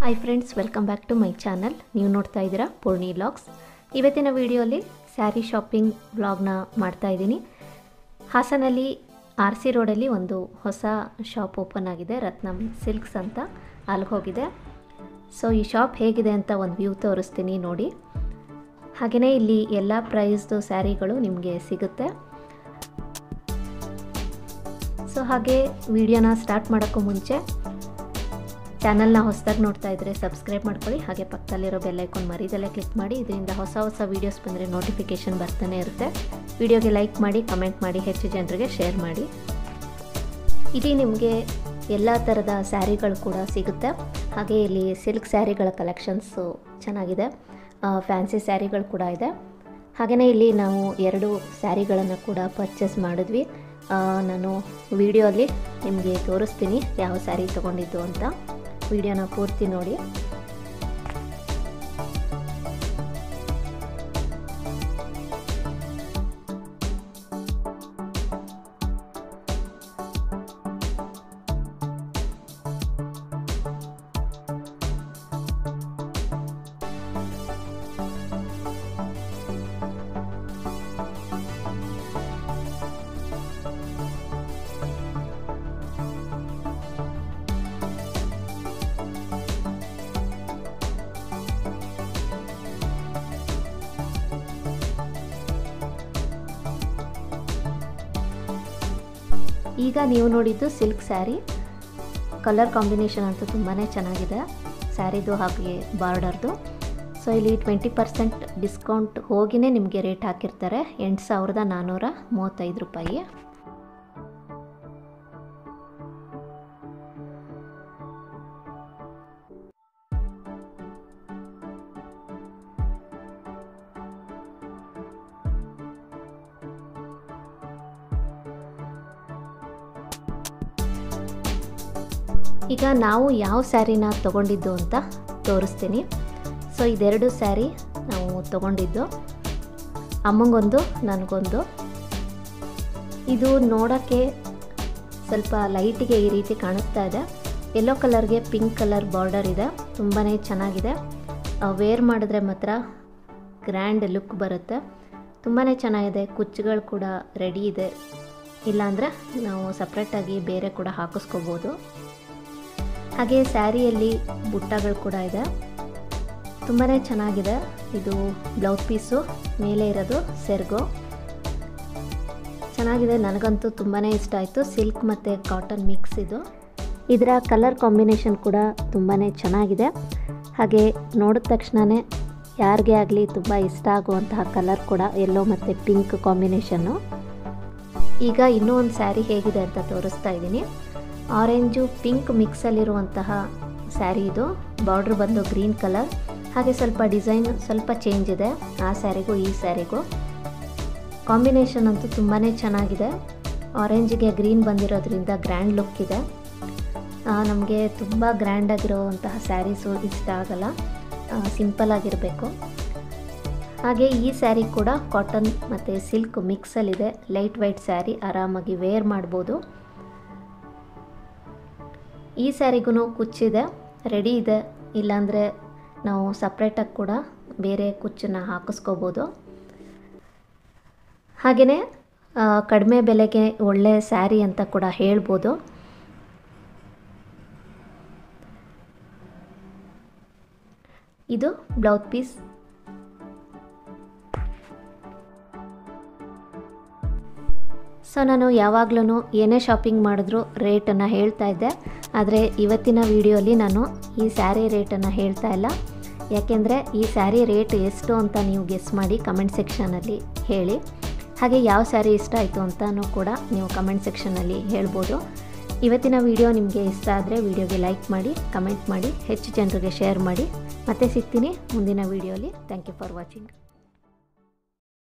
hi friends welcome back to my channel ನೀವು ನೋಡ್ತಾ ಇದ್ದೀರಾ ಪೂರ್ಣಿ ವ್ಲಾಗ್ಸ್ ಇವತ್ತಿನ ವಿಡಿಯೋಲಿ ಸ್ಯಾರಿ ಶಾಪಿಂಗ್ ವ್ಲಾಗ್ನ ಮಾಡ್ತಾ ಇದ್ದೀನಿ ಹಾಸನಲ್ಲಿ ಆರ್ ಸಿ ರೋಡಲ್ಲಿ ಒಂದು ಹೊಸ ಶಾಪ್ ಓಪನ್ ಆಗಿದೆ ರತ್ನಂ ಸಿಲ್ಕ್ಸ್ ಅಂತ ಅಲ್ಲಿಗೆ ಹೋಗಿದೆ ಸೊ ಈ ಶಾಪ್ ಹೇಗಿದೆ ಅಂತ ಒಂದು ವ್ಯೂ ತೋರಿಸ್ತೀನಿ ನೋಡಿ ಹಾಗೆಯೇ ಇಲ್ಲಿ ಎಲ್ಲ ಪ್ರೈಸ್ದು ಸ್ಯಾರಿಗಳು ನಿಮಗೆ ಸಿಗುತ್ತೆ ಸೊ ಹಾಗೆ ವಿಡಿಯೋನ ಸ್ಟಾರ್ಟ್ ಮಾಡೋಕ್ಕೂ ಮುಂಚೆ ಚಾನಲ್ನ ಹೊಸದಾಗಿ ನೋಡ್ತಾ ಇದ್ದರೆ ಸಬ್ಸ್ಕ್ರೈಬ್ ಮಾಡ್ಕೊಳ್ಳಿ ಹಾಗೆ ಪಕ್ಕದಲ್ಲಿರೋ ಬೆಲ್ಲೈಕೊಂಡು ಮರಿದಲ್ಲೇ ಕ್ಲಿಕ್ ಮಾಡಿ ಇದರಿಂದ ಹೊಸ ಹೊಸ ವೀಡಿಯೋಸ್ ಬಂದರೆ ನೋಟಿಫಿಕೇಷನ್ ಬರ್ತಾನೆ ಇರುತ್ತೆ ವಿಡಿಯೋಗೆ ಲೈಕ್ ಮಾಡಿ ಕಮೆಂಟ್ ಮಾಡಿ ಹೆಚ್ಚು ಜನರಿಗೆ ಶೇರ್ ಮಾಡಿ ಇಲ್ಲಿ ನಿಮಗೆ ಎಲ್ಲ ಥರದ ಸ್ಯಾರಿಗಳು ಕೂಡ ಸಿಗುತ್ತೆ ಹಾಗೆ ಇಲ್ಲಿ ಸಿಲ್ಕ್ ಸ್ಯಾರಿಗಳ ಕಲೆಕ್ಷನ್ಸು ಚೆನ್ನಾಗಿದೆ ಫ್ಯಾನ್ಸಿ ಸ್ಯಾರಿಗಳು ಕೂಡ ಇದೆ ಹಾಗೆಯೇ ಇಲ್ಲಿ ನಾವು ಎರಡು ಸ್ಯಾರಿಗಳನ್ನು ಕೂಡ ಪರ್ಚೇಸ್ ಮಾಡಿದ್ವಿ ನಾನು ವಿಡಿಯೋಲಿ ನಿಮಗೆ ತೋರಿಸ್ತೀನಿ ಯಾವ ಸ್ಯಾರಿ ತೊಗೊಂಡಿದ್ದು ಅಂತ ವಿಡಿಯೋನ ಪೂರ್ತಿ ನೋಡಿ ಈಗ ನೀವು ನೋಡಿದ್ದು ಸಿಲ್ಕ್ ಸ್ಯಾರಿ ಕಲರ್ ಕಾಂಬಿನೇಷನ್ ಅಂತೂ ತುಂಬಾ ಚೆನ್ನಾಗಿದೆ ಸ್ಯಾರಿದು ಹಾಗೆ ಬಾರ್ಡರ್ದು ಸೊ ಇಲ್ಲಿ ಟ್ವೆಂಟಿ ಪರ್ಸೆಂಟ್ ಡಿಸ್ಕೌಂಟ್ ಹೋಗಿನೇ ನಿಮಗೆ ರೇಟ್ ಹಾಕಿರ್ತಾರೆ ಎಂಟು ಸಾವಿರದ ನಾನ್ನೂರ ಮೂವತ್ತೈದು ರೂಪಾಯಿ ಈಗ ನಾವು ಯಾವ ಸ್ಯಾರಿನ ತೊಗೊಂಡಿದ್ದು ಅಂತ ತೋರಿಸ್ತೀನಿ ಸೊ ಇದೆರಡು ಸ್ಯಾರಿ ನಾವು ತೊಗೊಂಡಿದ್ದು ಅಮ್ಮಂಗೊಂದು ನನಗೊಂದು ಇದು ನೋಡೋಕ್ಕೆ ಸ್ವಲ್ಪ ಲೈಟಿಗೆ ಈ ರೀತಿ ಕಾಣಿಸ್ತಾ ಇದೆ ಯೆಲ್ಲೋ ಕಲರ್ಗೆ ಪಿಂಕ್ ಕಲರ್ ಬಾರ್ಡರ್ ಇದೆ ತುಂಬಾ ಚೆನ್ನಾಗಿದೆ ವೇರ್ ಮಾಡಿದ್ರೆ ಮಾತ್ರ ಗ್ರ್ಯಾಂಡ್ ಲುಕ್ ಬರುತ್ತೆ ತುಂಬಾ ಚೆನ್ನಾಗಿದೆ ಕುಚ್ಚುಗಳು ಕೂಡ ರೆಡಿ ಇದೆ ಇಲ್ಲಾಂದರೆ ನಾವು ಸಪ್ರೇಟಾಗಿ ಬೇರೆ ಕೂಡ ಹಾಕಿಸ್ಕೋಬೋದು ಹಾಗೆ ಸ್ಯಾರಿಯಲ್ಲಿ ಬುಟ್ಟಗಳು ಕೂಡ ಇದೆ ತುಂಬಾ ಚೆನ್ನಾಗಿದೆ ಇದು ಬ್ಲೌಸ್ ಪೀಸು ಮೇಲೆ ಇರೋದು ಸೆರ್ಗೋ ಚೆನ್ನಾಗಿದೆ ನನಗಂತೂ ತುಂಬಾ ಇಷ್ಟ ಆಯಿತು ಸಿಲ್ಕ್ ಮತ್ತು ಕಾಟನ್ ಮಿಕ್ಸ್ ಇದು ಇದರ ಕಲರ್ ಕಾಂಬಿನೇಷನ್ ಕೂಡ ತುಂಬಾ ಚೆನ್ನಾಗಿದೆ ಹಾಗೆ ನೋಡಿದ ತಕ್ಷಣವೇ ಯಾರಿಗೆ ಆಗಲಿ ತುಂಬ ಇಷ್ಟ ಆಗುವಂತಹ ಕಲರ್ ಕೂಡ ಎಲ್ಲೋ ಮತ್ತು ಪಿಂಕ್ ಕಾಂಬಿನೇಷನ್ನು ಈಗ ಇನ್ನೂ ಒಂದು ಸ್ಯಾರಿ ಹೇಗಿದೆ ಅಂತ ತೋರಿಸ್ತಾ ಇದ್ದೀನಿ ಆರೆಂಜು ಪಿಂಕ್ ಮಿಕ್ಸಲ್ಲಿರುವಂತಹ ಸ್ಯಾರಿ ಇದು ಬಾರ್ಡ್ರ್ ಬಂದು ಗ್ರೀನ್ ಕಲರ್ ಹಾಗೆ ಸ್ವಲ್ಪ ಡಿಸೈನ್ ಸ್ವಲ್ಪ ಚೇಂಜ್ ಇದೆ ಆ ಸ್ಯಾರಿಗೂ ಈ ಸ್ಯಾರಿಗೂ ಕಾಂಬಿನೇಷನ್ ಅಂತೂ ತುಂಬಾ ಚೆನ್ನಾಗಿದೆ ಆರೆಂಜಿಗೆ ಗ್ರೀನ್ ಬಂದಿರೋದ್ರಿಂದ ಗ್ರ್ಯಾಂಡ್ ಲುಕ್ ಇದೆ ನಮಗೆ ತುಂಬ ಗ್ರ್ಯಾಂಡಾಗಿರೋವಂತಹ ಸ್ಯಾರೀಸು ಇಷ್ಟ ಆಗಲ್ಲ ಸಿಂಪಲ್ ಆಗಿರಬೇಕು ಹಾಗೆ ಈ ಸ್ಯಾರಿ ಕೂಡ ಕಾಟನ್ ಮತ್ತು ಸಿಲ್ಕ್ ಮಿಕ್ಸಲ್ಲಿದೆ ಲೈಟ್ ವೈಟ್ ಸ್ಯಾರಿ ಆರಾಮಾಗಿ ವೇರ್ ಮಾಡ್ಬೋದು ಈ ಸ್ಯಾರಿಗೂ ಕುಚ್ಚಿದೆ ರೆಡಿ ಇದೆ ಇಲ್ಲಾಂದರೆ ನಾವು ಸಪ್ರೇಟಾಗಿ ಕೂಡ ಬೇರೆ ಕುಚ್ಚನ್ನು ಹಾಕಿಸ್ಕೋಬೋದು ಹಾಗೆಯೇ ಕಡಿಮೆ ಬೆಲೆಗೆ ಒಳ್ಳೆ ಸ್ಯಾರಿ ಅಂತ ಕೂಡ ಹೇಳ್ಬೋದು ಇದು ಬ್ಲೌಸ್ ಪೀಸ್ ಸೊ ನಾನು ಯಾವಾಗಲೂ ಏನೇ ಶಾಪಿಂಗ್ ಮಾಡಿದ್ರೂ ರೇಟನ್ನು ಹೇಳ್ತಾ ಇದ್ದೆ ಆದರೆ ಇವತ್ತಿನ ವಿಡಿಯೋಲಿ ನಾನು ಈ ಸ್ಯಾರಿ ರೇಟನ್ನು ಹೇಳ್ತಾ ಇಲ್ಲ ಯಾಕೆಂದರೆ ಈ ಸ್ಯಾರಿ ರೇಟ್ ಎಷ್ಟು ಅಂತ ನೀವು ಗೆಸ್ ಮಾಡಿ ಕಮೆಂಟ್ ಸೆಕ್ಷನಲ್ಲಿ ಹೇಳಿ ಹಾಗೆ ಯಾವ ಸ್ಯಾರಿ ಇಷ್ಟ ಆಯಿತು ಅಂತಲೂ ಕೂಡ ನೀವು ಕಮೆಂಟ್ ಸೆಕ್ಷನಲ್ಲಿ ಹೇಳ್ಬೋದು ಇವತ್ತಿನ ವಿಡಿಯೋ ನಿಮಗೆ ಇಷ್ಟ ಆದರೆ ವಿಡಿಯೋಗೆ ಲೈಕ್ ಮಾಡಿ ಕಮೆಂಟ್ ಮಾಡಿ ಹೆಚ್ಚು ಜನರಿಗೆ ಶೇರ್ ಮಾಡಿ ಮತ್ತೆ ಸಿಗ್ತೀನಿ ಮುಂದಿನ ವಿಡಿಯೋಲಿ ಥ್ಯಾಂಕ್ ಯು ಫಾರ್ ವಾಚಿಂಗ್